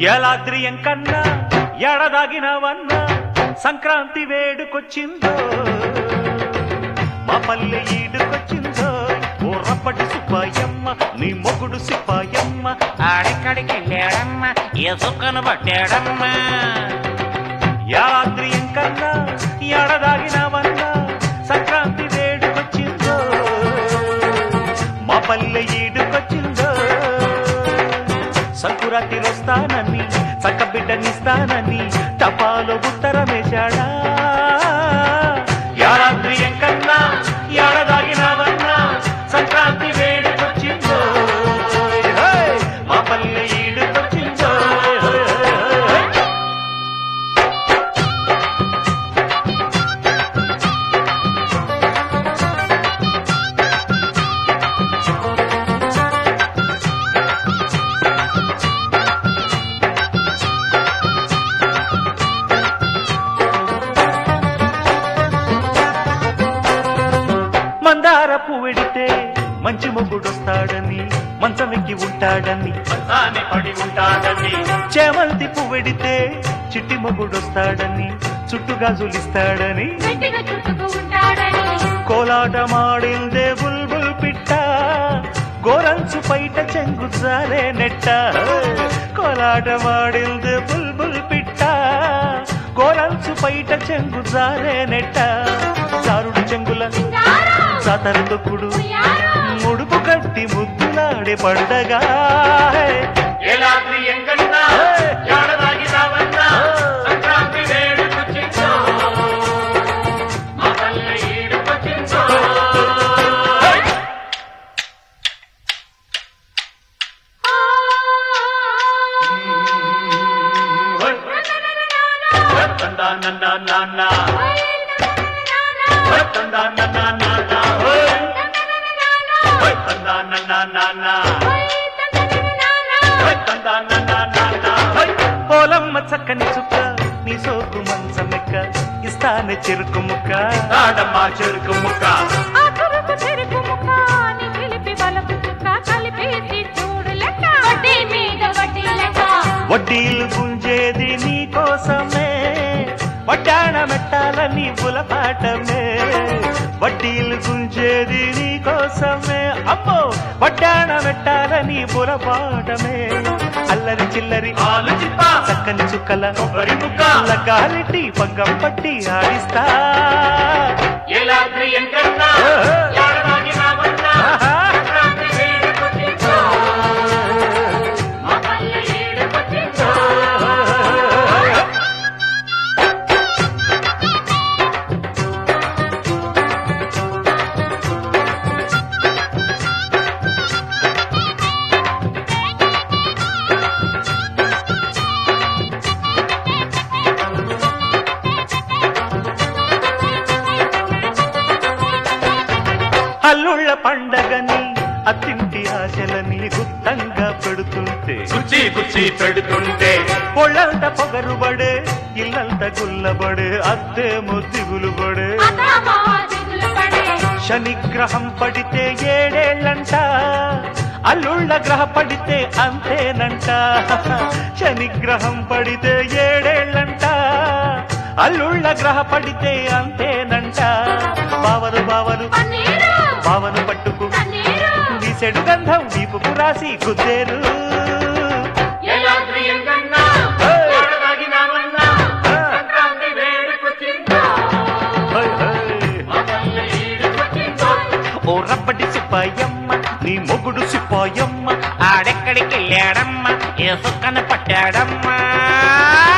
ఎలాద్రియం కన్నా ఎడదాగినవన్నా సంక్రాంతి వేడుకొచ్చిందో మా పల్లె ఈడుకొచ్చిందో ఓ రప్పటి సుబ్బాయమ్మ నీ మొగుడు సిప్పాయమ్మ ఆడెక్కడికి వెళ్ళాడమ్మా ఎసుకను పట్టాడమ్మా యాద్రియం కన్నా ఎడదాగినవన్నా సంక్రాంతి వేడుకొచ్చిందో మా పల్లె ఈడుకొచ్చిందో సంకురాతి వస్తానని చక్క బిడ్డనిస్తానని టపాలో ఉత్తరమేశాడా యారాద్రియం కన్నా ఎడదాగినవన్నా సంక్రాంతి వేడుకొచ్చిందో హే! మా పల్లె ఈడుకొచ్చిందో హే! హే! హే! మందార పువ్వెడితే మంచి మొగుడొస్తాడని మంచమెక్కి ఉంటాడని మంచాన్ని పడి ఉంటాడని చేమంతి పువ్వెడితే చిట్టి మొగుడొస్తాడని చుట్టుగా జులిస్తాడని గట్టిగా చుట్టుకు ఉంటాడని కోలాటమాడిందే బుల్బుల్ పిట్ట గోరంచు పైట చెంగు జారే నెట్ట కోలాటమాడిందే బుల్బుల్ పిట్ట గోరంచు పైట చెంగు జారే నెట్ట జారుడు చెంగుల జారు జాతర తొక్కుడు ఉయ్యారు ముడుపు కట్టి ముద్దులాడే పండగా ఏలాద్రి ఎంకన్నా ఏడదాగి రావన్నా సంక్రాంతి వేడుకొచ్చిందో మా పల్లె ఈడుకొచ్చిందో తందా నన్న నాన్న తందా నన్న నాన్న తందా నన్న నాన్న తందా నన్న నాన్న పోలమ్మ చక్కని చుక్క నీ సోకు మంచమెక్క ఇస్తానే చెరుకు ముక్క తాడమ్మా చెరుకు ముక్క ఆ కరుకు చెరుకు ముక్క నీ పిలిపి బలపు చుక్క కలిపేసి చూడు లెక్క వడ్డీ మీద వడ్డీ లెక్క వడ్డీలు గుంజేది నీ కోసమే వడ్డాణ మెట్టాలని బులపాటమే వడ్డీలు గుంజేది నీ కోసమే అమ్మో వడ్డాణ మెట్టాలని బులపాటమే అల్లరి చిల్లరి ఆలు చిప్ప చక్కని చుక్కల కొబ్బరి ముక్క లగాలిటి పగ్గం పట్టి ఆడిస్తా ఏలాద్రి ఎంకన్నా ఏడదాగి రావన్నా సంక్రాంతి వేడుకొచ్చిందో మా పల్లె ఈడుకొచ్చిందో అల్లుళ్ళ పండగని అత్తింటి ఆశలని గుత్తంగా పెడుతుంటే కుర్చీ కుర్చీ పెడుతుంటే పొళ్ళంత పొగరుబడే ఇల్లంత గుల్లబడే అత్తేమో దిగులుబడే అతమా దిగులు పడే శనిగ్రహం పడితే ఏడేళ్ళంట అల్లుళ్ళ గ్రహ పడితే అంతేనంట శనిగ్రహం పడితే ఏడేళ్ళంట అల్లుళ్ళ గ్రహ పడితే అంతేనంట బావరు బావరు పన్నీరు బావను పట్టుకు పన్నీరు నీ సెడు గంధం వీపుకు రాసి గుద్దేరు ఏలాద్రి ఎంకన్నా ఏడదాగి రావన్నా సంక్రాంతి వేడుకొచ్చిందో హై, హై. మా పల్లె ఈడుకొచ్చిందో ఓ రప్పటి సిప్పాయమ్మ నీ మొగుడు సిప్పాయమ్మ ఆడెక్కడికి వెళ్ళాడమ్మా ఎసుకను పట్టాడమ్మా